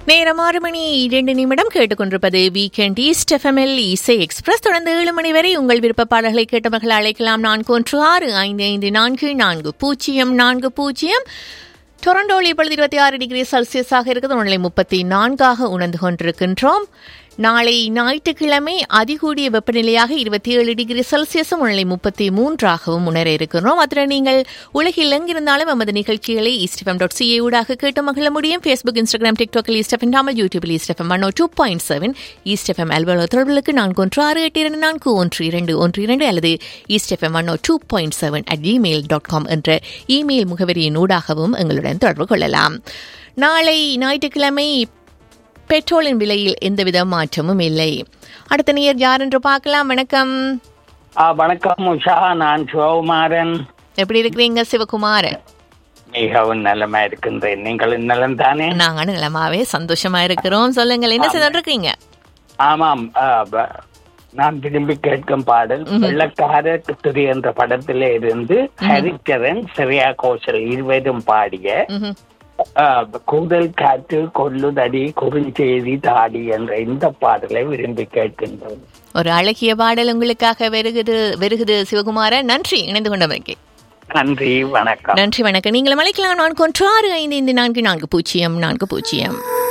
நேரம் ஆறு மணி இரண்டு நிமிடம் கேட்டுக்கொண்டிருப்பது வீக்கெண்ட் ஈஸ்ட் எஃப்எம்எல் இசை எக்ஸ்பிரஸ் தொடர்ந்து ஏழு மணி வரை உங்கள் விருப்ப பாடல்களை கேட்டவர்கள் அழைக்கலாம் நான்கு ஒன்று ஆறு ஐந்து ஐந்து நான்கு நான்கு பூஜ்ஜியம் நான்கு பூஜ்ஜியம் டொரண்டோவில் இப்பொழுது இருபத்தி ஆறு டிகிரி செல்சியஸாக இருக்குது உணர்நிலை முப்பத்தி நான்காக உணர்ந்து கொண்டிருக்கின்றோம் நாளை ஞாயிற்றுக்கிழமை அதிகூடிய வெப்பநிலையாக இருபத்தி ஏழு டிகிரி செல்சியஸும் உணர்நிலை முப்பத்தி மூன்றாகவும் உணர இருக்கிறோம் அத்துடன் நீங்கள் உலகில் எங்கிருந்தாலும் எமது நிகழ்ச்சிகளை ஈஸ்டெஃபம் டாட் சிஏ ஊடாக கேட்டு மகிழ முடியும் ஃபேஸ்புக் இன்ஸ்டாகிராம் டிக்டாக்கில் ஈஸ்டெஃபம் டாமல் யூடியூபில் East FM one two point seven East FM அலுவலக தொடர்புகளுக்கு நான்கு ஒன்று ஆறு எட்டு இரண்டு நான்கு ஒன்று இரண்டு ஒன்று இரண்டு அல்லது East FM one two point seven at Gmail dot com என்ற இமெயில் முகவரியின் ஊடாகவும் எங்களுடன் தொடர்பு கொள்ளலாம் நாளை ஞாயிற்றுக்கிழமை பெட்ரோலின் விலையில் எந்தவித மாற்றமும் இல்லை அடுத்த நேர் யார் என்று பார்க்கலாம் வணக்கம் ஆ, வணக்கம் உஷா நான் சிவகுமாரன் எப்படி இருக்கிறீங்க சிவகுமாரன் மிகவும் நலமா இருக்கின்றேன் நீங்கள் நலம் தானே நாங்க நிலமாவே சந்தோஷமா இருக்கிறோம் சொல்லுங்கள் என்ன செய்து இருக்கீங்க ஆமாம் ஆ, ப- நான் திரும்பி கேட்கும் பாடல் வெள்ளக்கார திரு என்ற படத்திலே இருந்து ஹரிச்சரன் ஸ்ரேயா கோஷல் இருவரும் பாடிய ம்ஹும். ஆ, கூதல் காற்று கொல்லுதடி குறுஞ்செய்தி தாடி என்ற இந்த பாடலை விரும்பி கேட்கின்றோம் ஒரு அழகிய பாடல் உங்களுக்காக வருகுது வருகுது சிவகுமாரன் நன்றி இணைந்து கொண்டமைக்கு நன்றி வணக்கம் நன்றி வணக்கம் நீங்கள் அழைக்கலாம் நான்கு ஒன்று ஆறு ஐந்து ஐந்து நான்கு நான்கு பூஜ்ஜியம் நான்கு பூஜ்ஜியம்